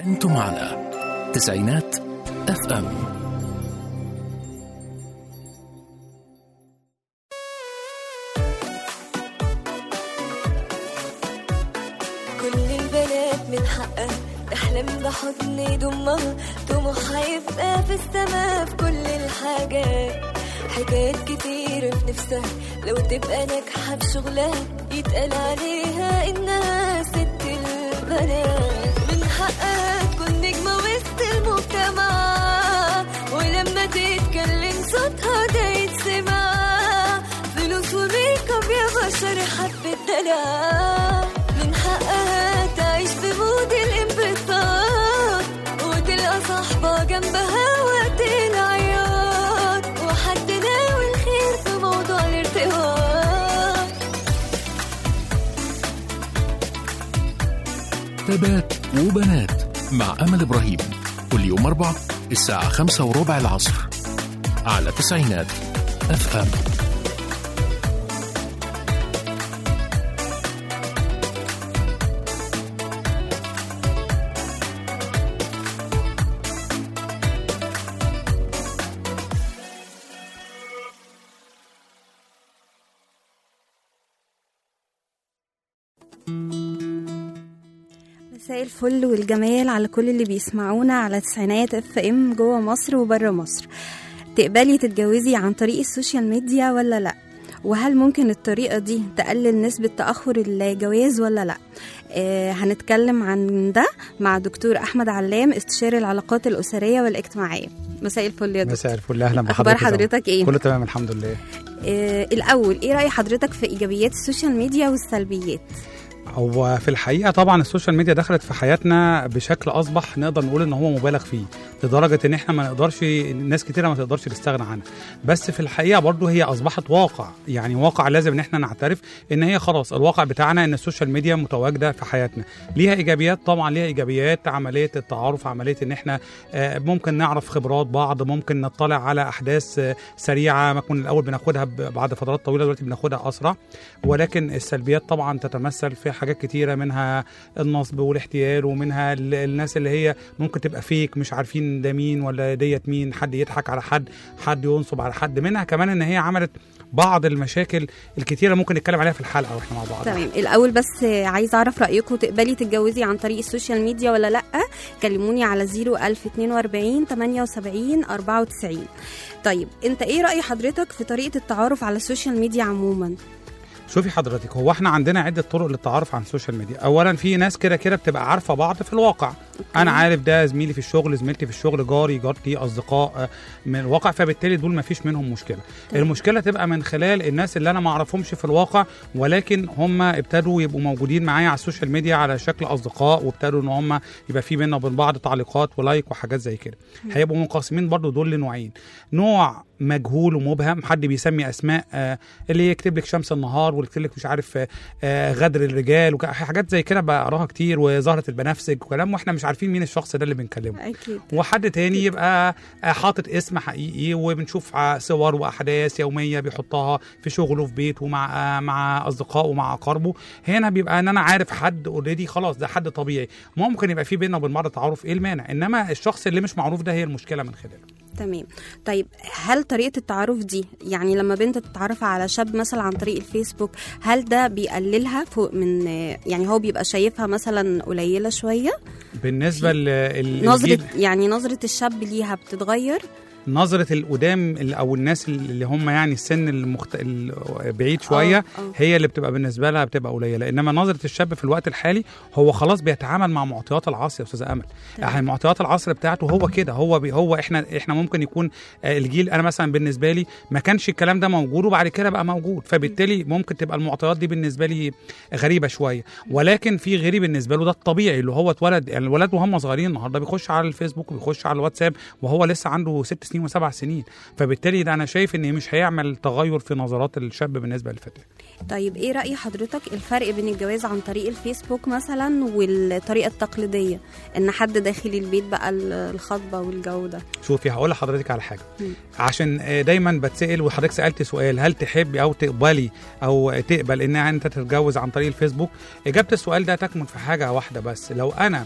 أنتم على تسعينات اف ام كل البنات من حقها تحلم بحضن يضمها طموحها يبقى في السما في كل الحاجات حكايات كتير في نفسها لو تبقى ناجحة في شغلها يتقال عليها إنها ست البنات من حقها تكون نجمة وسط المجتمع ولما تتكلم صوتها ده يتسمع فلوس وميك اب يا بشر حبة دلع من حقها تعيش في مود الانبساط وتلقى صاحبة جنبها وقت العياط وحد ناوي الخير في موضوع الارتباط تبات وبنات مع أمل إبراهيم كل يوم أربع الساعة خمسة وربع العصر على تسعينات اف ام مساء الفل والجمال على كل اللي بيسمعونا على تسعينات اف ام جوه مصر وبره مصر تقبلي تتجوزي عن طريق السوشيال ميديا ولا لا وهل ممكن الطريقة دي تقلل نسبة تأخر الجواز ولا لا آه هنتكلم عن ده مع دكتور أحمد علام استشاري العلاقات الأسرية والاجتماعية مساء الفل يا دكتور مساء الفل اهلا بحضرتك أخبار يا زلمة. حضرتك إيه؟ كله تمام الحمد لله آه الأول إيه رأي حضرتك في إيجابيات السوشيال ميديا والسلبيات هو في الحقيقه طبعا السوشيال ميديا دخلت في حياتنا بشكل اصبح نقدر نقول ان هو مبالغ فيه لدرجه ان احنا ما نقدرش ناس كتيره ما تقدرش تستغنى عنها بس في الحقيقه برضو هي اصبحت واقع يعني واقع لازم ان احنا نعترف ان هي خلاص الواقع بتاعنا ان السوشيال ميديا متواجده في حياتنا ليها ايجابيات طبعا ليها ايجابيات عمليه التعارف عمليه ان احنا آه، ممكن نعرف خبرات بعض ممكن نطلع على احداث آه، سريعه ما كنا الاول بناخدها ب- بعد فترات طويله دلوقتي بناخدها اسرع ولكن السلبيات طبعا تتمثل في حاجات كتيره منها النصب والاحتيال ومنها ال- الناس اللي هي ممكن تبقى فيك مش عارفين ده مين ولا ديت مين حد يضحك على حد حد ينصب على حد منها كمان ان هي عملت بعض المشاكل الكتيره ممكن نتكلم عليها في الحلقه واحنا مع بعض تمام الاول بس عايز اعرف رايكم تقبلي تتجوزي عن طريق السوشيال ميديا ولا لا كلموني على 01042 78 94 طيب انت ايه راي حضرتك في طريقه التعارف على السوشيال ميديا عموما شوفي حضرتك هو احنا عندنا عده طرق للتعارف عن السوشيال ميديا اولا في ناس كده كده بتبقى عارفه بعض في الواقع انا عارف ده زميلي في الشغل زميلتي في الشغل جاري جارتي اصدقاء آه، من الواقع فبالتالي دول ما فيش منهم مشكله تمام. المشكله تبقى من خلال الناس اللي انا ما اعرفهمش في الواقع ولكن هم ابتدوا يبقوا موجودين معايا على السوشيال ميديا على شكل اصدقاء وابتدوا ان هم يبقى في بيننا وبين بعض تعليقات ولايك وحاجات زي كده هيبقوا منقسمين برضو دول لنوعين نوع مجهول ومبهم حد بيسمي اسماء آه، اللي يكتب لك شمس النهار ويكتب لك مش عارف آه، آه، غدر الرجال وك- حاجات زي كده بقراها كتير وزهره البنفسج وكلام واحنا مش عارفين مين الشخص ده اللي بنكلمه اكيد وحد تاني يبقى آه، حاطط اسم حقيقي وبنشوف ع- صور واحداث يوميه بيحطها في شغله في بيته مع آه، مع اصدقائه ومع اقاربه هنا بيبقى ان انا عارف حد اوريدي خلاص ده حد طبيعي ممكن يبقى في بيننا وبين بعض تعارف ايه المانع انما الشخص اللي مش معروف ده هي المشكله من خلاله تمام طيب هل طريقه التعارف دي يعني لما بنت تتعرف على شاب مثلا عن طريق الفيسبوك هل ده بيقللها فوق من يعني هو بيبقى شايفها مثلا قليله شويه بالنسبه ل نظره يعني نظره الشاب ليها بتتغير نظره القدام ال- او الناس اللي هم يعني السن المخت... ال- بعيد شويه آه، آه. هي اللي بتبقى بالنسبه لها بتبقى قليله انما نظره الشاب في الوقت الحالي هو خلاص بيتعامل مع معطيات العصر يا استاذه امل تمام. يعني معطيات العصر بتاعته هو كده هو بي هو احنا احنا ممكن يكون آه، الجيل انا مثلا بالنسبه لي ما كانش الكلام ده موجود وبعد كده بقى موجود فبالتالي ممكن تبقى المعطيات دي بالنسبه لي غريبه شويه ولكن في غيري بالنسبه له ده الطبيعي اللي هو اتولد يعني الولاد وهم صغيرين النهارده بيخش على الفيسبوك وبيخش على الواتساب وهو لسه عنده ست سنين وسبع سنين فبالتالي ده انا شايف ان مش هيعمل تغير في نظرات الشاب بالنسبه للفتاه طيب ايه رأي حضرتك الفرق بين الجواز عن طريق الفيسبوك مثلا والطريقة التقليدية ان حد داخل البيت بقى ال- الخطبة والجو ده شوفي هقول لحضرتك على حاجه مم. عشان آه، دايما بتسال وحضرتك سالت سؤال هل تحبي او تقبلي او تقبل ان انت تتجوز عن طريق الفيسبوك اجابه السؤال ده تكمن في حاجه واحده بس لو انا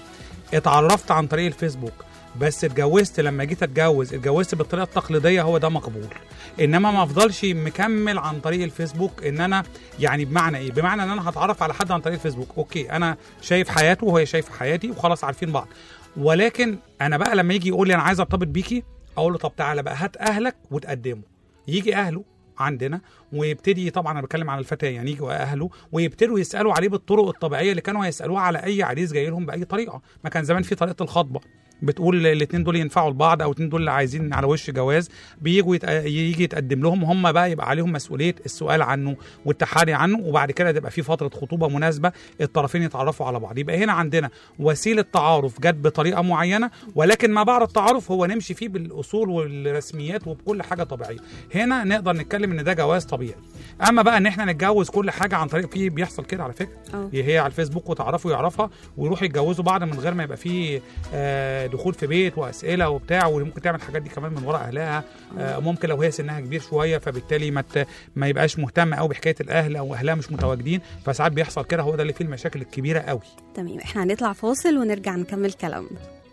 اتعرفت عن طريق الفيسبوك بس اتجوزت لما جيت اتجوز اتجوزت بالطريقه التقليديه هو ده مقبول انما ما افضلش مكمل عن طريق الفيسبوك ان انا يعني بمعنى ايه بمعنى ان انا هتعرف على حد عن طريق الفيسبوك اوكي انا شايف حياته وهي شايفه حياتي وخلاص عارفين بعض ولكن انا بقى لما يجي يقول لي انا عايز ارتبط بيكي اقول له طب تعالى بقى هات اهلك وتقدمه يجي اهله عندنا ويبتدي طبعا انا بتكلم على الفتاه يعني يجوا اهله ويبتدوا يسالوا عليه بالطرق الطبيعيه اللي كانوا هيسالوها على اي عريس جاي لهم باي طريقه ما كان زمان في طريقه الخطبه بتقول الاثنين دول ينفعوا لبعض او الاثنين دول اللي عايزين على وش جواز بيجوا يتق... يجي يتقدم لهم هم بقى يبقى عليهم مسؤوليه السؤال عنه والتحري عنه وبعد كده تبقى في فتره خطوبه مناسبه الطرفين يتعرفوا على بعض يبقى هنا عندنا وسيله تعارف جت بطريقه معينه ولكن ما بعد التعارف هو نمشي فيه بالاصول والرسميات وبكل حاجه طبيعيه هنا نقدر نتكلم ان ده جواز طبيعي اما بقى ان احنا نتجوز كل حاجه عن طريق في بيحصل كده على فكره اه هي على الفيسبوك وتعرفوا يعرفها ويروحوا يتجوزوا بعض من غير ما يبقى فيه آه، دخول في بيت واسئله وبتاع وممكن تعمل الحاجات دي كمان من وراء اهلها آه، ممكن لو هي سنها كبير شويه فبالتالي ما ت- ما يبقاش مهتم قوي بحكايه الاهل او اهلها مش متواجدين فساعات بيحصل كده هو ده اللي فيه المشاكل الكبيره قوي تمام احنا هنطلع فاصل ونرجع نكمل كلامنا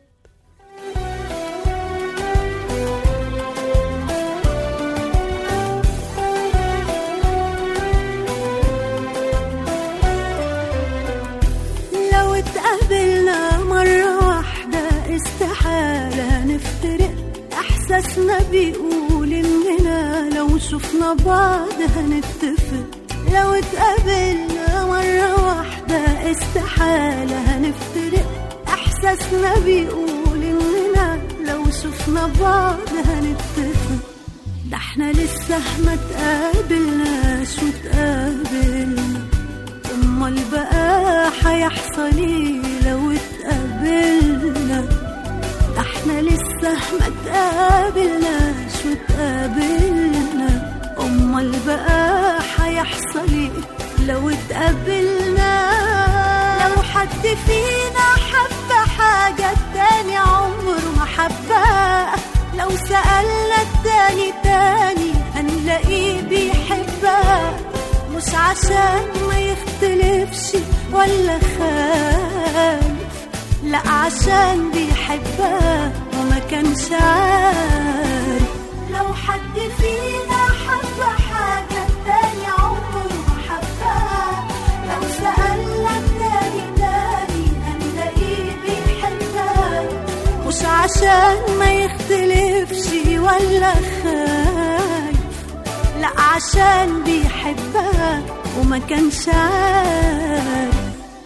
لو اتقابلنا مرة واحدة استحالة نفترق إحساسنا بيقول إننا لو شفنا بعض هنتفق لو اتقابلنا مرة واحدة استحالة هنفترق إحساسنا بيقول إننا لو شفنا بعض هنتفق ده احنا لسه ما تقابلناش وتقابلنا امال بقى هيحصل ايه لو اتقابلنا ده احنا لسه ما تقابلناش وتقابلنا امال بقى هيحصل ايه لو اتقابلنا لو حد فينا حب حاجة التاني عمره ما حبها لو سألنا التاني تاني هنلاقيه بيحبها مش عشان ما يختلفش ولا خالف لا عشان بيحبها وما كانش عارف لو حد فينا حب حاجة التاني عمره ما حبها لو سألنا التاني تاني هنلاقيه بيحبها مش عشان ما يختلفش ولا خايف لا عشان بيحبها وما كانش عارف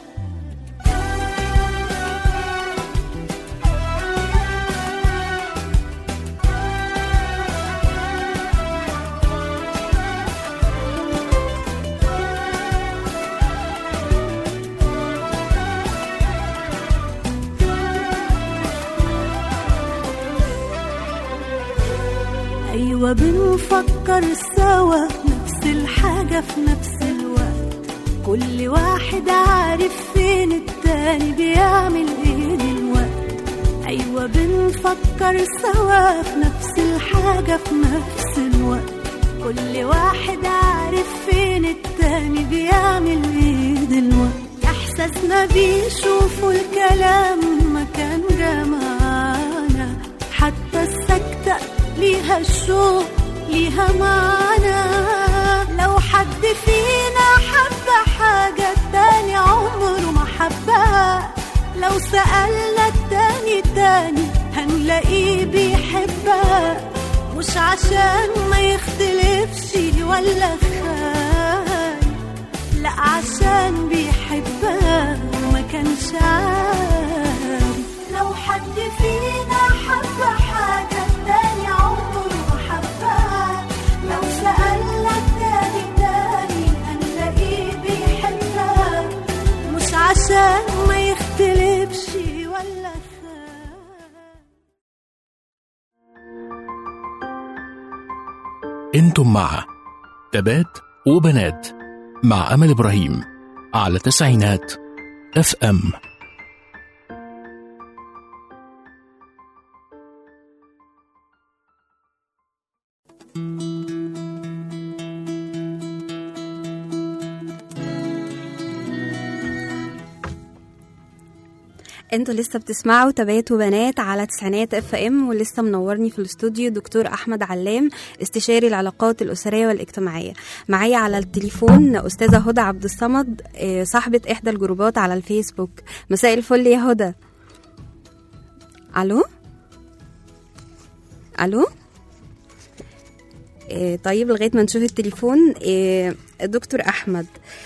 أيوة بنفكر سوا نفس الحاجة في نفس الوقت كل واحد عارف فين التاني بيعمل ايه دلوقتي أيوة بنفكر سوا في نفس الحاجة في نفس الوقت كل واحد عارف فين التاني بيعمل ايه دلوقتي احساسنا بيشوفوا الكلام ما كان جمعنا حتى السكتة ليها الشوق ليها معنى لو حد فينا حب حاجة التاني عمره ما حبها لو سألنا التاني تاني هنلاقيه بيحبها مش عشان ما يختلفش ولا خايف لا عشان بيحبها وما كانش عارف لو حد فينا حب حاجة التاني عمره ما حبها لو سألنا التاني تاني هنلاقيه بيحبها مش عشان ما يختلفش ولا خايف انتم مع تبات وبنات مع أمل إبراهيم على تسعينات اف ام انتوا لسه بتسمعوا تبات وبنات على تسعينات اف ام ولسه منورني في الاستوديو دكتور احمد علام استشاري العلاقات الاسريه والاجتماعيه معايا على التليفون استاذه هدى عبد الصمد آه، صاحبه احدى الجروبات على الفيسبوك مساء الفل يا هدى الو الو آه، طيب لغايه ما نشوف التليفون آه، دكتور احمد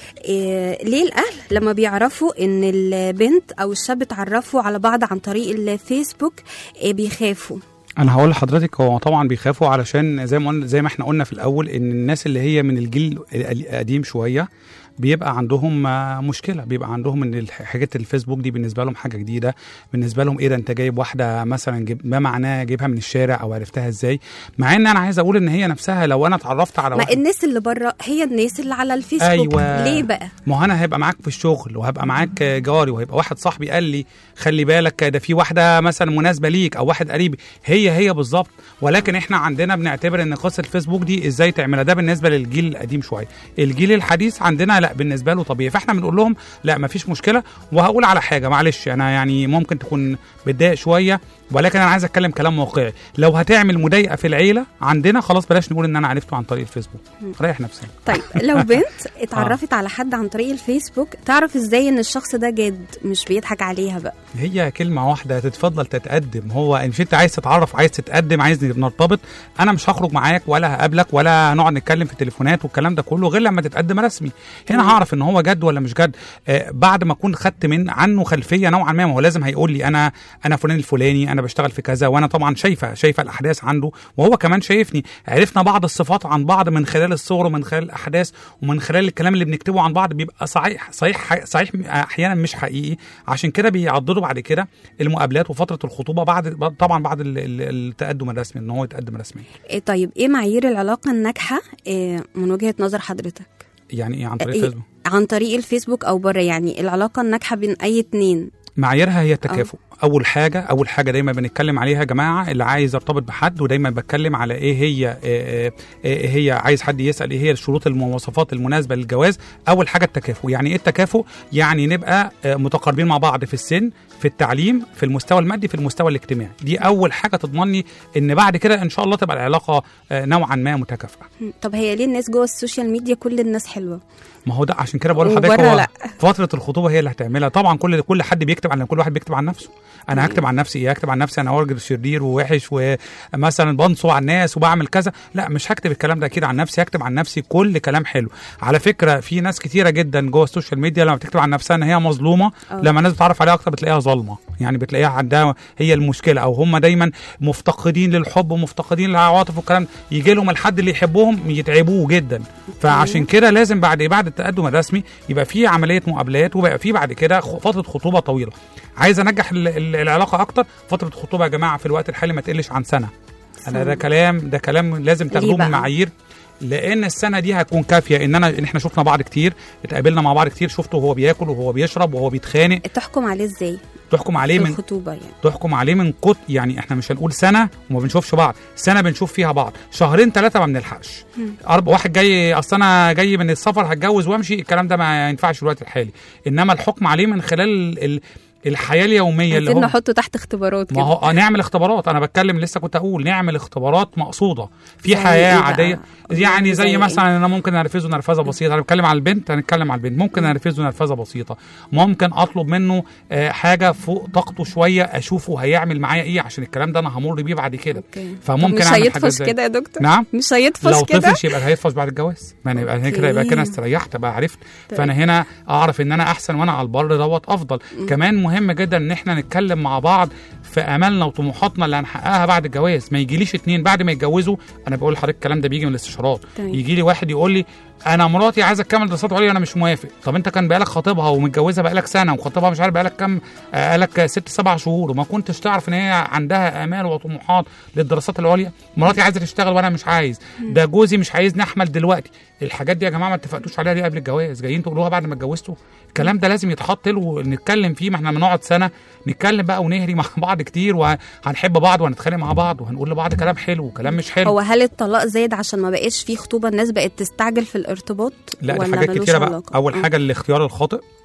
آه، ليه الاهل لما بيعرفوا ان البنت او الشاب اتعرفوا على بعض عن طريق الفيسبوك آه، بيخافوا انا هقول لحضرتك هو طبعا بيخافوا علشان زي ما قلنا زي ما احنا قلنا في الاول ان الناس اللي هي من الجيل القديم شويه بيبقى عندهم آه، مشكله بيبقى عندهم ان الح- حاجات الفيسبوك دي بالنسبه لهم حاجه جديده بالنسبه لهم ايه ده انت جايب واحده مثلا جيب ما معناه جايبها من الشارع او عرفتها ازاي مع ان انا عايز اقول ان هي نفسها لو انا اتعرفت على ما واحده الناس اللي بره هي الناس اللي على الفيسبوك أيوة. ليه بقى ما هو انا هيبقى معاك في الشغل وهبقى معاك جاري وهيبقى واحد صاحبي قال لي خلي بالك ده في واحده مثلا مناسبه ليك او واحد قريب هي هي بالظبط ولكن احنا عندنا بنعتبر ان قصه الفيسبوك دي ازاي تعملها ده بالنسبه للجيل القديم شويه الجيل الحديث عندنا لا بالنسبه له طبيعي فاحنا بنقول لهم لا مفيش مشكله وهقول على حاجه معلش انا يعني ممكن تكون بتضايق شويه ولكن انا عايز اتكلم كلام واقعي لو هتعمل مضايقه في العيله عندنا خلاص بلاش نقول ان انا عرفته عن طريق الفيسبوك ريح نفسك طيب لو بنت اتعرفت على حد عن طريق الفيسبوك تعرف ازاي ان الشخص ده جاد مش بيضحك عليها بقى هي كلمة واحدة تتفضل تتقدم هو مش انت عايز تتعرف عايز تتقدم عايز نرتبط انا مش هخرج معاك ولا هقابلك ولا هنقعد نتكلم في التليفونات والكلام ده كله غير لما تتقدم رسمي هنا هعرف ان هو جد ولا مش جد آه بعد ما اكون خدت من عنه خلفية نوعا ما ما هو لازم هيقول لي انا انا فلان الفلاني انا بشتغل في كذا وانا طبعا شايفة شايفة الاحداث عنده وهو كمان شايفني عرفنا بعض الصفات عن بعض من خلال الصور ومن خلال الاحداث ومن خلال الكلام اللي بنكتبه عن بعض بيبقى صحيح صحيح صحيح احيانا مش حقيقي عشان كده بيعضلوا بعد كده المقابلات وفتره الخطوبه بعد طبعا بعد ال- ال- التقدم الرسمي ان هو يتقدم رسميا إيه طيب ايه معايير العلاقه الناجحه إيه من وجهه نظر حضرتك يعني ايه عن طريق إيه فيسبوك عن طريق الفيسبوك او بره يعني العلاقه الناجحه بين اي اتنين معاييرها هي التكافؤ اول حاجه اول حاجه دايما بنتكلم عليها يا جماعه اللي عايز يرتبط بحد ودايما بتكلم على ايه هي إيه إيه هي عايز حد يسال ايه هي الشروط المواصفات المناسبه للجواز اول حاجه التكافؤ يعني ايه التكافؤ يعني نبقى آه، متقاربين مع بعض في السن في التعليم في المستوى المادي في المستوى الاجتماعي دي اول حاجه تضمن لي ان بعد كده ان شاء الله تبقى العلاقه آه، نوعا ما متكافئه مم. طب هي ليه الناس جوه السوشيال ميديا كل الناس حلوه ما هو ده عشان كده بقول لحضرتك وبره هو لأ. فتره الخطوبه هي اللي هتعملها طبعا كل كل حد بيكتب عن كل واحد بيكتب عن نفسه انا هكتب عن نفسي ايه هكتب عن نفسي انا راجل شرير ووحش ومثلا بنصب على الناس وبعمل كذا لا مش هكتب الكلام ده اكيد عن نفسي هكتب عن نفسي كل كلام حلو على فكره في ناس كتيره جدا جوه السوشيال ميديا لما بتكتب عن نفسها ان هي مظلومه أه. لما الناس بتعرف عليها اكتر بتلاقيها ظالمه يعني بتلاقيها عندها هي المشكله او هم دايما مفتقدين للحب ومفتقدين للعواطف والكلام يجي لهم الحد اللي يحبهم يتعبوه جدا فعشان كده لازم بعد بعد التقدم الرسمي يبقى في عمليه مقابلات وبقى في بعد كده خ- فتره خطوبه طويله عايز انجح ال- ال- العلاقه اكتر فتره خطوبه يا جماعه في الوقت الحالي ما تقلش عن سنه انا ده كلام ده كلام لازم ليه تاخدوه بقى؟ من معايير لان السنه دي هتكون كافيه ان انا ان احنا شفنا بعض كتير اتقابلنا مع بعض كتير شفته وهو بياكل وهو بيشرب وهو بيتخانق تحكم عليه ازاي تحكم عليه في من الخطوبه يعني تحكم عليه من قط يعني احنا مش هنقول سنه وما بنشوفش بعض سنه بنشوف فيها بعض شهرين ثلاثه ما بنلحقش أرب... واحد جاي اصل انا جاي من السفر هتجوز وامشي الكلام ده ما ينفعش في الوقت الحالي انما الحكم عليه من خلال ال... ال... الحياه اليوميه اللي عايزين هو نحطه تحت اختبارات ما كده هو آه، نعمل اختبارات انا بتكلم لسه كنت اقول نعمل اختبارات مقصوده في زي حياه إيه بقى؟ عاديه يعني زي زي إيه؟ مثلا انا ممكن انرفزه نرفزه بسيطه انا بتكلم على البنت هنتكلم على البنت ممكن انرفزه نرفزه بسيطه ممكن اطلب منه آه، حاجه فوق طاقته شويه اشوفه هيعمل معايا ايه عشان الكلام ده انا همر بيه بعد كده اوكي فممكن طب مش اعمل حاجات هيطفش زي كده يا دكتور نعم مش هيطفش لو كده طفش يبقى هيطفش بعد الجواز ما أنا يبقى هنا كده يبقى كده أوكي. استريحت بقى عرفت فانا هنا اعرف ان انا احسن وانا على البر دوت افضل كمان مهم جدا ان احنا نتكلم مع بعض في امالنا وطموحاتنا اللي هنحققها بعد الجواز ما يجيليش اتنين بعد ما يتجوزوا انا بقول لحضرتك الكلام ده بيجي من الاستشارات تمام. يجي لي واحد يقول لي انا مراتي عايزه تكمل دراسات عليا وانا مش موافق طب انت كان بقالك خاطبها ومتجوزها بقالك سنه وخاطبها مش عارف بقالك كام آه، بقالك ست سبع شهور وما كنتش تعرف ان هي عندها امال وطموحات للدراسات العليا مراتي عايزه تشتغل وانا مش عايز ده جوزي مش عايزني احمل دلوقتي الحاجات دي يا جماعه ما اتفقتوش عليها ليه قبل الجواز جايين تقولوها بعد ما اتجوزتوا الكلام ده لازم يتحط له نتكلم فيه ما احنا بنقعد سنه نتكلم بقى ونهري مع بعض كتير وهنحب بعض وهنتخانق مع بعض وهنقول لبعض كلام حلو وكلام مش حلو هو هل الطلاق زاد عشان ما بقاش فيه خطوبه الناس بقت تستعجل في الارتباط لا ده ولا حاجات ملوش كتيره بقى علاقة؟ اول آه. حاجه الاختيار الخاطئ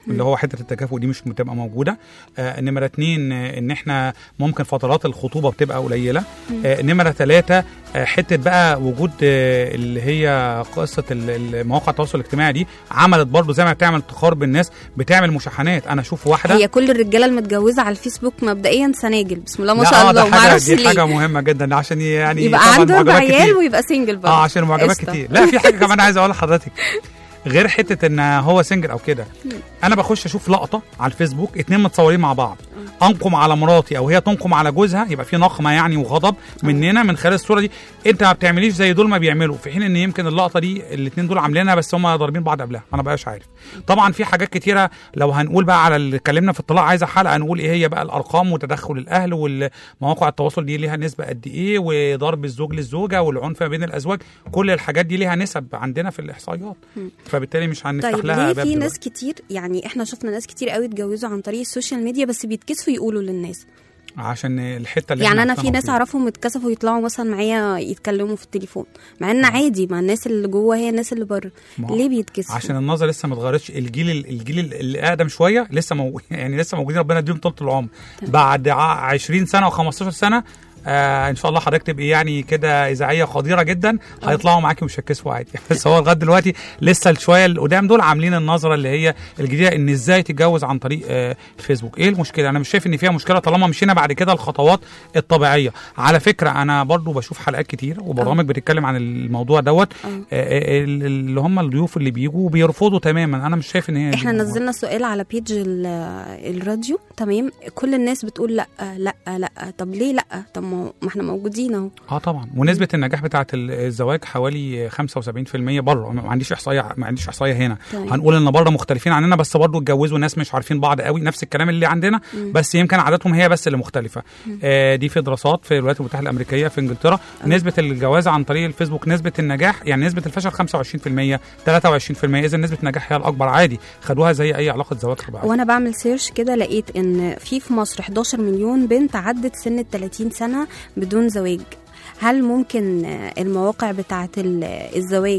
اللي هو حته التكافؤ دي مش بتبقى موجوده آه نمره اتنين آه ان احنا ممكن فترات الخطوبه بتبقى قليله آه نمره ثلاثه آه حته بقى وجود آه اللي هي قصه ال- ال- مواقع التواصل الاجتماعي دي عملت برضو زي ما بتعمل تقارب الناس بتعمل مشاحنات انا اشوف واحده هي كل الرجاله المتجوزه على الفيسبوك مبدئيا سناجل بسم الله ما لا، شاء آه، الله ده وما حاجه اعرفش دي ليه حاجه مهمه جدا عشان يعني يبقى طبعاً عنده أربع معجبات عيال كتير. ويبقى سنجل برضه اه عشان المعجبات قشطة. كتير لا في حاجه كمان عايز اقولها لحضرتك غير حته ان هو سنجل او كده انا بخش اشوف لقطه على الفيسبوك اتنين متصورين مع بعض انقم على مراتي او هي تنقم على جوزها يبقى في نقمه يعني وغضب مننا من خلال الصوره دي انت ما بتعمليش زي دول ما بيعملوا في حين ان يمكن اللقطه دي الاتنين دول عاملينها بس هم ضاربين بعض قبلها انا بقاش عارف طبعا في حاجات كتيره لو هنقول بقى على اللي اتكلمنا في الطلاق عايزه حلقه نقول ايه هي بقى الارقام وتدخل الاهل والمواقع التواصل دي ليها نسبه قد ايه وضرب الزوج للزوجه والعنف ما بين الازواج كل الحاجات دي ليها نسب عندنا في الاحصائيات فبالتالي مش هنفتح طيب لها ليه باب في دلوقتي. ناس كتير يعني احنا شفنا ناس كتير قوي اتجوزوا عن طريق السوشيال ميديا بس بيتكسفوا يقولوا للناس عشان الحته اللي يعني احنا انا في مهتمين ناس فيها. اعرفهم اتكسفوا يطلعوا مثلا معايا يتكلموا في التليفون مع ان عادي مع الناس اللي جوه هي الناس اللي بره ما هو ليه بيتكسفوا عشان النظر لسه ما اتغيرتش الجيل الجيل اللي اقدم شويه لسه مو... يعني لسه موجودين ربنا يديهم طول العمر بعد ع- 20 سنه و15 سنه آه ان شاء الله حضرتك تبقي يعني كده اذاعيه قديره جدا هيطلعوا معاكي ومش هيتكسفوا عادي بس هو لغايه دلوقتي لسه الشويه القدام دول عاملين النظره اللي هي الجديده ان ازاي تتجوز عن طريق آه الفيسبوك ايه المشكله انا مش شايف ان فيها مشكله طالما مشينا بعد كده الخطوات الطبيعيه على فكره انا برضو بشوف حلقات كتير وبرامج بتتكلم عن الموضوع دوت آه آه، اللي هم الضيوف اللي بيجوا بيرفضوا تماما انا مش شايف ان هي احنا دي نزلنا سؤال على بيج ال- الراديو تمام كل الناس بتقول لا لا لا طب ليه لا طب ما هو- ما احنا موجودين اهو اه طبعا ونسبه النجاح بتاعه الزواج حوالي 75% بره ما عنديش احصائيه ما عنديش احصائيه هنا طيب. هنقول ان بره مختلفين عننا بس برضه اتجوزوا ناس مش عارفين بعض قوي نفس الكلام اللي عندنا بس يمكن عاداتهم هي بس اللي مختلفه آه دي في دراسات في الولايات المتحده الامريكيه في انجلترا نسبه الجواز عن طريق الفيسبوك نسبه النجاح يعني نسبه الفشل 25% 23% اذا نسبه النجاح هي الاكبر عادي خدوها زي اي علاقه زواج طبيعيه وانا بعمل سيرش كده لقيت ان في في مصر 11 مليون بنت عدت سن ال 30 سنه بدون زواج هل ممكن آه، المواقع بتاعه ال- الزواج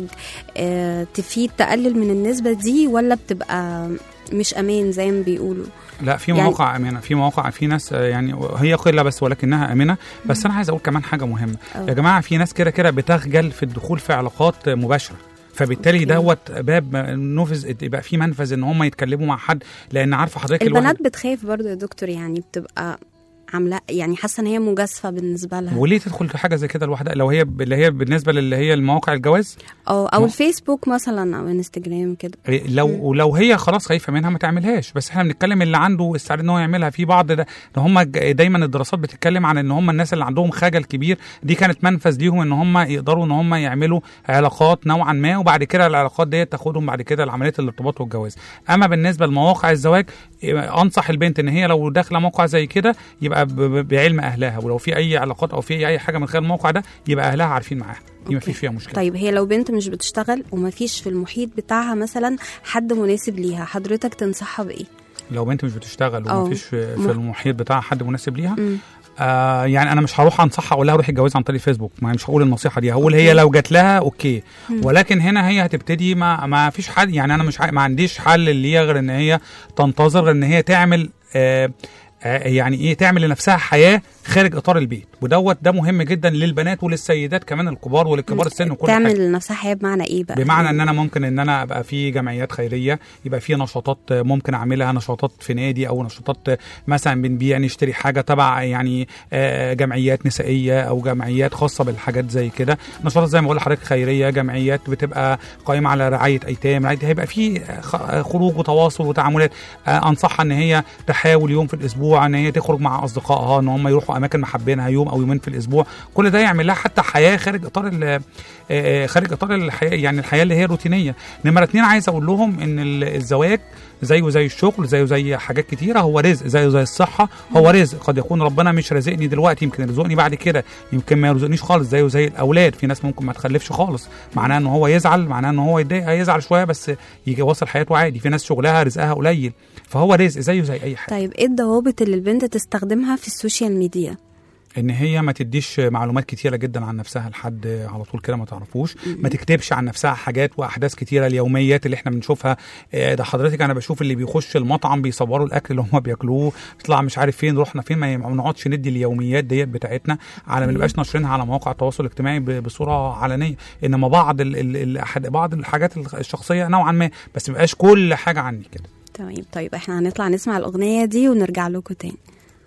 آه، تفيد تقلل من النسبه دي ولا بتبقى مش امان زي ما بيقولوا لا في يعني- مواقع امنه في مواقع في ناس آه، يعني هي قله بس ولكنها امنه بس انا عايز اقول كمان حاجه مهمه أه. يا جماعه في ناس كده كده بتخجل في الدخول في علاقات مباشره فبالتالي أوكي. دوت باب نفذ يبقى في منفذ ان هم يتكلموا مع حد لان عارفه حضرتك البنات الواحد بتخاف برضو يا دكتور يعني بتبقى عامله يعني حاسه ان هي مجازفه بالنسبه لها وليه تدخل في حاجه زي كده لوحدها لو هي اللي هي بالنسبه للي هي المواقع الجواز او او ما- الفيسبوك مثلا او انستجرام كده لو ولو هي خلاص خايفه منها ما تعملهاش بس احنا بنتكلم اللي عنده استعداد ان هو يعملها في بعض ده ده هم ج- دايما الدراسات بتتكلم عن ان هم الناس اللي عندهم خجل كبير دي كانت منفذ ليهم ان هم يقدروا ان هم يعملوا علاقات نوعا ما وبعد كده العلاقات ديت تاخدهم بعد كده لعمليه الارتباط والجواز اما بالنسبه لمواقع الزواج إيه، انصح البنت ان هي لو داخله موقع زي كده يبقى ب- ب- بعلم اهلها ولو في اي علاقات او في اي حاجه من خلال الموقع ده يبقى اهلها عارفين معاها دي ما أوكي. فيش فيها مشكله طيب هي لو بنت مش بتشتغل وما فيش في المحيط بتاعها مثلا حد مناسب ليها حضرتك تنصحها بايه لو بنت مش بتشتغل أو ومفيش في مح- في المحيط بتاعها حد مناسب ليها مم. آه يعني انا مش هروح انصحها اقول لها روحي اتجوزي عن طريق الفيسبوك ما مش هقول النصيحه دي هقول هي لو جات لها اوكي ولكن هنا هي هتبتدي ما ما فيش حل يعني انا مش ع- ما عنديش حل اللي غير ان هي تنتظر غير ان هي تعمل آه آه، يعني ايه تعمل لنفسها حياه خارج اطار البيت ودوت ده مهم جدا للبنات وللسيدات كمان الكبار وللكبار السن وكل حاجه تعمل لنفسها حياه بمعنى ايه بقى بمعنى ان انا ممكن ان انا ابقى في جمعيات خيريه يبقى في نشاطات ممكن اعملها نشاطات في نادي او نشاطات مثلا بنبيع نشتري حاجه تبع يعني آه، جمعيات نسائيه او جمعيات خاصه بالحاجات زي كده نشاطات زي ما بقول لحضرتك خيريه جمعيات بتبقى قائمه على رعايه ايتام رعاية هيبقى في خ- خروج وتواصل وتعاملات آه، انصحها ان هي تحاول يوم في الاسبوع ان هي تخرج مع اصدقائها ان هم يروحوا اماكن محبينها يوم او يومين في الاسبوع كل ده يعمل لها حتى حياه خارج اطار ال- آه، خارج اطار الحياه يعني الحياه اللي هي روتينيه نمره اتنين عايز اقول لهم ان ال- الزواج زيه زي الشغل زيه زي حاجات كتيره هو رزق زيه زي الصحه هو رزق قد يكون ربنا مش رازقني دلوقتي يمكن يرزقني بعد كده يمكن ما يرزقنيش خالص زيه زي الاولاد في ناس ممكن ما تخلفش خالص معناه ان هو يزعل معناه ان هو يتضايق يزعل شويه بس يجي يواصل حياته عادي في ناس شغلها رزقها قليل فهو رزق زيه زي اي حاجه طيب ايه الضوابط اللي البنت تستخدمها في السوشيال ميديا ان هي ما تديش معلومات كتيره جدا عن نفسها لحد على طول كده ما تعرفوش ما تكتبش عن نفسها حاجات واحداث كتيره اليوميات اللي احنا بنشوفها آه، ده حضرتك انا بشوف اللي بيخش المطعم بيصوروا الاكل اللي هم بياكلوه بيطلع مش عارف فين رحنا فين ما ما نقعدش ندي اليوميات ديت بتاعتنا على ما نبقاش ناشرينها على مواقع التواصل الاجتماعي ب- بصوره علنيه انما بعض ال ال ال بعض الحاجات الشخصيه نوعا ما بس ما يبقاش كل حاجه عني كده تمام طيب احنا هنطلع نسمع الاغنيه دي ونرجع لكم تاني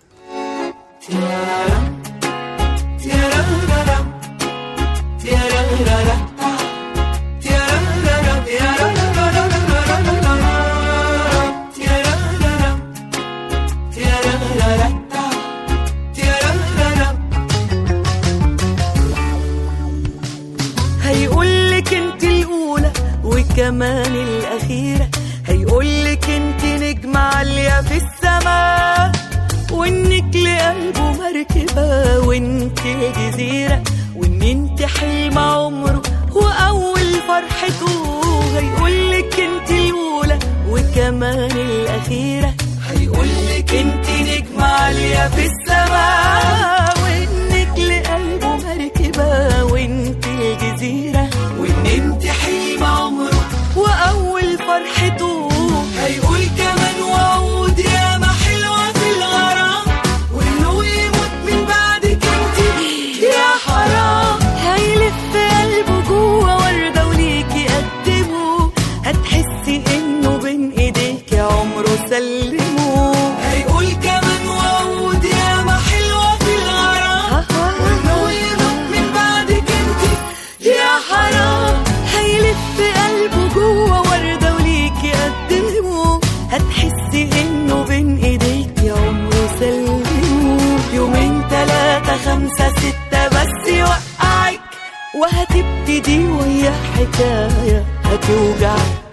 هيقولك انت الاولى وكمان الاخيره هيقولك انت نجمه عاليه في السماء وانك لقلبه مركبه وانت جزيره وان انت حلم عمره واول فرحته هيقولك انت الاولى وكمان الاخيره هيقولك انت نجمه عاليه في السماء وانك لقلبه مركبه وانت الجزيره وان انت حلم عمره واول فرحته هيقول كمان وعود يا ما حلوه في الغرام وانه يموت من بعدك انت يا حرام هيلف قلبه جوه ورده وليكي قدمه هتحسي انه بين ايديك عمره سلمه هيقول كمان وعود يا ما حلوه في الغرام وانه يموت من بعدك انت يا حرام هيلف قلبه جوه ورده وليكي قدمه هتحسي انه بين ايديك يا عمره سلمه يومين تلاتة خمسة ستة بس يوقعك وهتبتدي ويا حكاية هتوجعك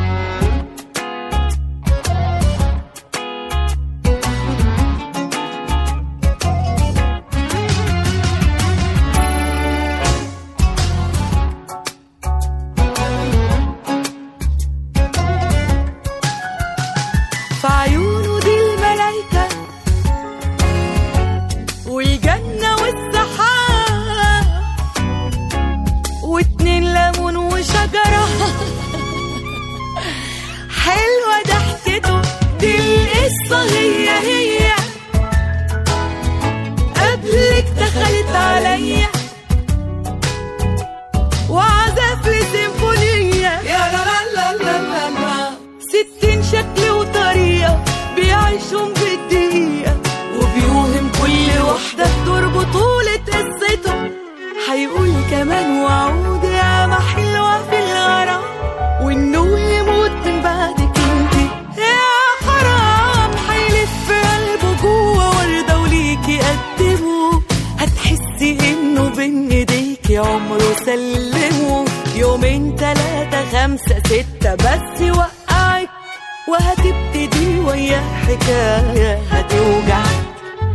في عيونه دي الملايكة والجنة والسحاب واتنين ليمون وشجرة حلوة ضحكته دي القصة هي هي قبلك دخلت عليا وعزف لي سيمفونية يا لا لا لا لا لا لا ستين شكل وطريقة بيعيشهم بالدقيقة وبيوهم كل واحدة تدور بطولة قصته هيقول كمان وعود يا ما حلوة في الغرام وانه يموت من بعدك انت يا حرام هيلف قلبه جوه وردة وليكي قدمه هتحسي انه بين ايديكي عمره سلمه يومين تلاتة خمسة ستة بس يوقعك وهتبتدي ويا حكاية هتوجعك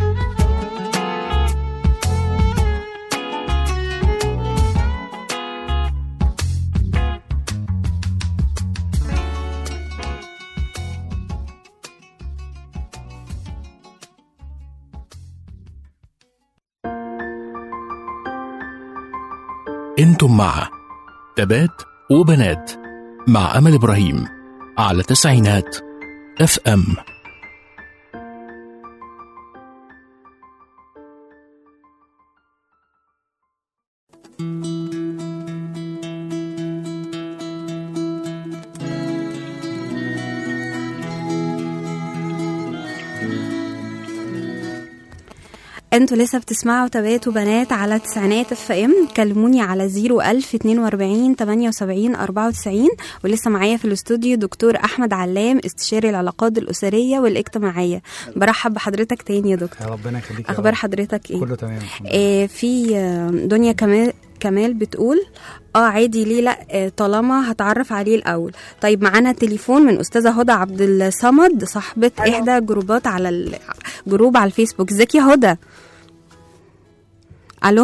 انتم مع تبات وبنات مع أمل إبراهيم على تسعينات اف ام انتوا لسه بتسمعوا تبات وبنات على تسعينات اف ام كلموني على 01000 42 78 94 ولسه معايا في الاستوديو دكتور احمد علام استشاري العلاقات الاسريه والاجتماعيه برحب بحضرتك تاني يا دكتور يا ربنا يخليك يا اخبار رب. حضرتك ايه كله تمام الحمد لله. آه في آه، دنيا كمال كمال بتقول اه عادي ليه لا آه، طالما هتعرف عليه الاول طيب معانا تليفون من استاذه هدى عبد الصمد صاحبه احدى جروبات على ال- جروب على الفيسبوك ازيك يا هدى الو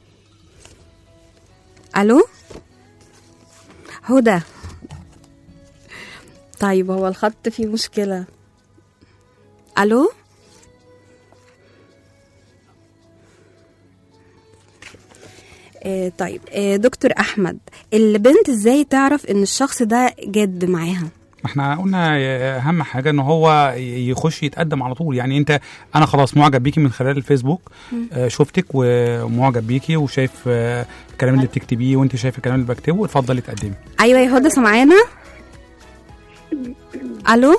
الو هدى طيب هو الخط فيه مشكله الو آه طيب آه دكتور احمد البنت ازاي تعرف ان الشخص ده جد معاها ما احنا قلنا اهم حاجه ان هو يخش يتقدم على طول يعني انت انا خلاص معجب بيكي من خلال الفيسبوك آه شفتك ومعجب بيكي وشايف آه الكلام اللي بتكتبيه وانت شايف الكلام اللي بكتبه اتفضلي تقدمي ايوه يا هدى سامعانا الو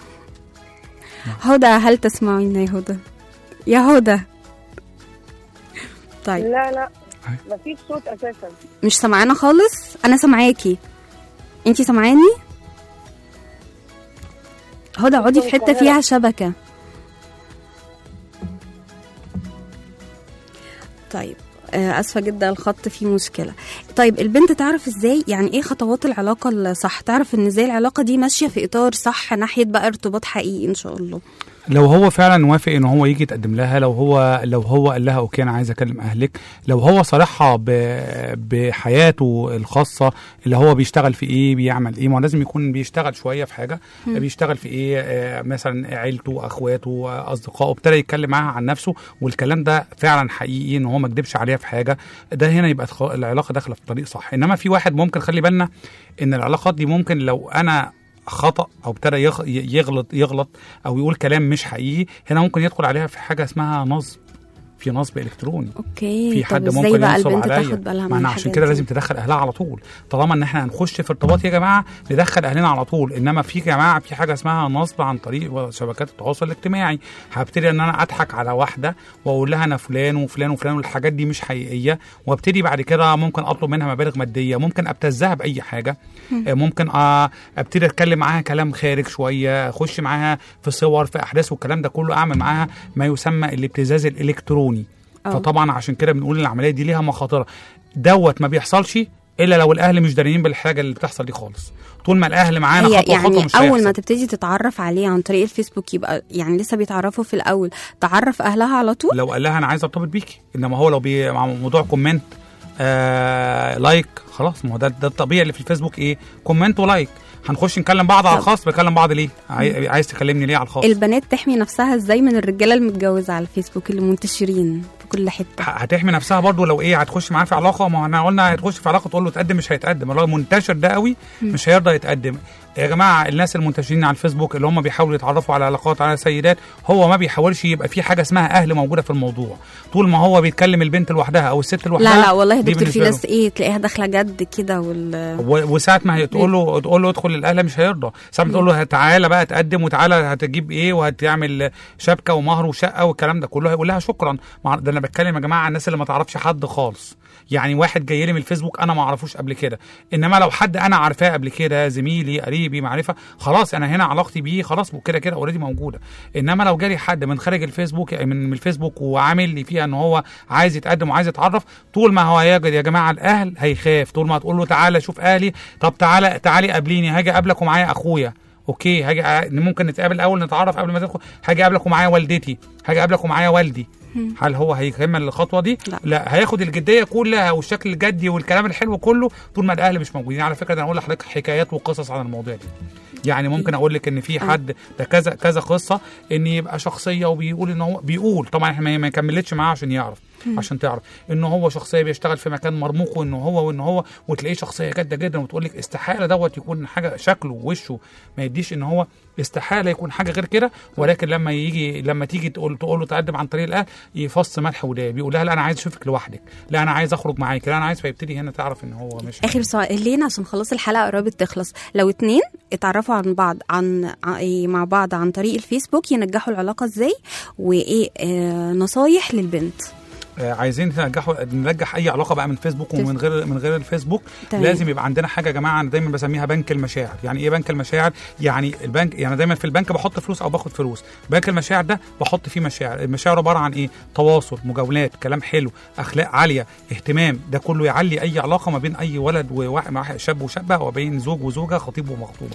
هدى هل تسمعينا يا هدى يا هدى طيب لا لا مفيش صوت اساسا مش سامعانا خالص انا سامعاكي انتي سامعاني هدى اقعدي في حته فيها شبكه طيب آه، اسفه جدا الخط فيه مشكله طيب البنت تعرف ازاي يعني ايه خطوات العلاقه الصح تعرف ان ازاي العلاقه دي ماشيه في اطار صح ناحيه بقى ارتباط حقيقي ان شاء الله لو هو فعلا وافق ان هو يجي يتقدم لها لو هو لو هو قال لها اوكي انا عايز اكلم اهلك لو هو صارحها ب- بحياته الخاصه اللي هو بيشتغل في ايه بيعمل ايه ما هو لازم يكون بيشتغل شويه في حاجه بيشتغل في ايه آه، مثلا عيلته اخواته آه، اصدقائه ابتدى يتكلم معاها عن نفسه والكلام ده فعلا حقيقي ان هو ما كدبش عليها في حاجه ده هنا يبقى تخ- العلاقه داخله في طريق صح انما في واحد ممكن خلي بالنا ان العلاقات دي ممكن لو انا خطا او ابتدى يغ- يغلط يغلط او يقول كلام مش حقيقي هنا ممكن يدخل عليها في حاجه اسمها نصب في نصب الكتروني اوكي في طب حد ازاي ممكن بقى ينصب البنت عليا تاخد بالها ما من احنا عشان الحاجات كده دي؟ لازم تدخل اهلها على طول طالما ان احنا هنخش في ارتباط يا جماعه ندخل اهلنا على طول انما في جماعه في حاجه اسمها نصب عن طريق شبكات التواصل الاجتماعي هبتدي ان انا اضحك على واحده واقول لها انا فلان وفلان وفلان والحاجات دي مش حقيقيه وابتدي بعد كده ممكن اطلب منها مبالغ ماديه ممكن ابتزها باي حاجه آه، ممكن آه، ابتدي اتكلم معاها كلام خارج شويه اخش معاها في صور في احداث والكلام ده كله اعمل معاها ما يسمى الابتزاز الالكتروني أه. فطبعا عشان كده بنقول إن العمليه دي ليها مخاطره دوت ما بيحصلش الا لو الاهل مش داريين بالحاجه اللي بتحصل دي خالص طول ما الاهل معانا هي خطوه خطوه يعني مش اول ما هيحصل. تبتدي تتعرف عليه عن طريق الفيسبوك يبقى يعني لسه بيتعرفوا في الاول تعرف اهلها على طول لو قال لها انا عايز ارتبط بيكي انما هو لو بي مع موضوع كومنت آه لايك خلاص ما هو ده ده الطبيعي اللي في الفيسبوك ايه كومنت ولايك هنخش نكلم بعض على طب. الخاص بكلم بعض ليه عاي- عايز تكلمني ليه على الخاص البنات تحمي نفسها ازاي من الرجاله المتجوزه على الفيسبوك اللي منتشرين في كل حته ه- هتحمي نفسها برضو لو ايه هتخش معاه في علاقه ما احنا قلنا هتخش في علاقه تقول له تقدم مش هيتقدم الراجل منتشر ده قوي مش هيرضى يتقدم يا جماعه الناس المنتشرين على الفيسبوك اللي هم بيحاولوا يتعرفوا على علاقات على سيدات هو ما بيحاولش يبقى في حاجه اسمها اهل موجوده في الموضوع طول ما هو بيتكلم البنت لوحدها او الست لوحدها لا لا والله يا دي دكتور في بالنسبة له. ناس ايه تلاقيها داخله جد كده وال و- وساعه ما هي تقول له تقول له ادخل الاهل مش هيرضى ساعه ما تقول له تعالى بقى تقدم وتعالى هتجيب ايه وهتعمل شبكه ومهر وشقه والكلام ده كله هيقول لها شكرا مع- ده انا بتكلم يا جماعه عن الناس اللي ما تعرفش حد خالص يعني واحد جاي لي من الفيسبوك انا ما اعرفوش قبل كده انما لو حد انا عارفاه قبل كده زميلي قريبي معرفه خلاص انا هنا علاقتي بيه خلاص كده كده اوريدي موجوده انما لو جالي حد من خارج الفيسبوك من من الفيسبوك وعامل لي فيها ان هو عايز يتقدم وعايز يتعرف طول ما هو يجد يا جماعه الاهل هيخاف طول ما تقول له تعالى شوف اهلي طب تعالى تعالي قابليني هاجي اقابلك ومعايا اخويا اوكي هاجي أ- ممكن نتقابل الاول نتعرف قبل ما تدخل هاجي اقابلك ومعايا والدتي هاجي اقابلك ومعايا والدي هل هو هيكمل الخطوه دي؟ لا. لا هياخد الجديه كلها والشكل الجدي والكلام الحلو كله طول ما الاهل مش موجودين على فكره ده انا اقول لحضرتك حكايات وقصص عن المواضيع دي يعني ممكن اقول لك ان في حد ده كذا كذا قصه ان يبقى شخصيه وبيقول ان هو بيقول طبعا احنا ما- ما كملتش معاه عشان يعرف عشان تعرف ان هو شخصيه بيشتغل في مكان مرموق وان هو وان هو وتلاقيه شخصيه جاده جدا وتقول لك استحاله دوت يكون حاجه شكله ووشه ما يديش ان هو استحاله يكون حاجه غير كده ولكن لما يجي لما تيجي تقول تقول له تقدم عن طريق الاهل يفص ملح وداب بيقول لها لا انا عايز اشوفك لوحدك لا انا عايز اخرج معاك لا انا عايز فيبتدي هنا تعرف ان هو مش اخر سؤال لينا عشان خلاص الحلقه قربت تخلص لو اتنين اتعرفوا عن بعض عن ع- إيه مع بعض عن طريق الفيسبوك ينجحوا العلاقه ازاي وايه آه نصايح للبنت آه، عايزين ننجحوا ننجح اي علاقه بقى من فيسبوك ومن غير من غير الفيسبوك تمام. لازم يبقى عندنا حاجه يا جماعه انا دايما بسميها بنك المشاعر يعني ايه بنك المشاعر يعني البنك يعني دايما في البنك بحط فلوس او باخد فلوس بنك المشاعر ده بحط فيه مشاعر المشاعر عباره عن ايه تواصل مجاولات كلام حلو اخلاق عاليه اهتمام ده كله يعلي اي علاقه ما بين اي ولد وواحد مع شاب وشابه وبين زوج وزوجه خطيب ومخطوبه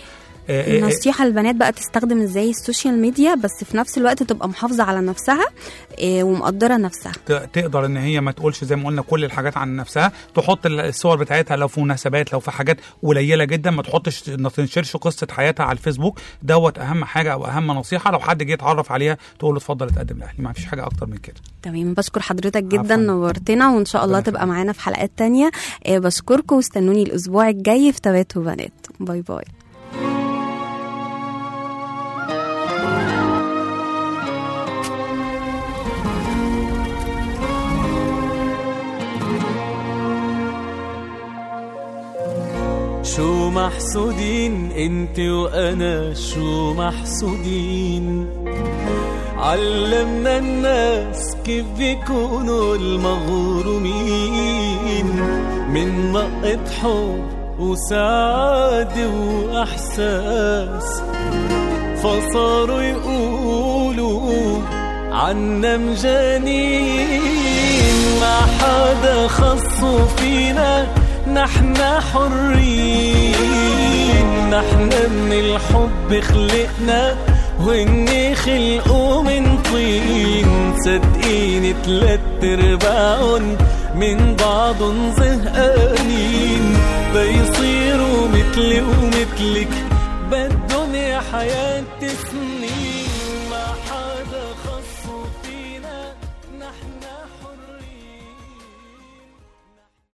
آه، آه، النصيحة للبنات بقى تستخدم ازاي السوشيال ميديا بس في نفس الوقت تبقى محافظة على نفسها آه، ومقدرة نفسها ت- تقدر ان هي ما تقولش زي ما قلنا كل الحاجات عن نفسها تحط ال- الصور بتاعتها لو في مناسبات لو في حاجات قليله جدا ما تحطش ما تنشرش قصه حياتها على الفيسبوك دوت اهم حاجه او اهم نصيحه لو حد جه يتعرف عليها تقول له اتفضل اتقدم لاهلي ما فيش حاجه اكتر من كده تمام بشكر حضرتك جدا عفواً. نورتنا وان شاء الله ربنا تبقى يخليك. معانا في حلقات تانية آه، بشكركم واستنوني الاسبوع الجاي في تبات وبنات باي باي شو محسودين انت وانا شو محسودين علمنا الناس كيف بيكونوا المغرومين من نقة حب وسعادة وإحساس فصاروا يقولوا عنا مجانين ما حدا خصو فينا نحن حرين نحن من الحب خلقنا وإني خلقوا من طين صدقيني تلات ارباعهم من بعضهم زهقانين بيصيروا مثلي ومثلك بدهم يا حياة تسمع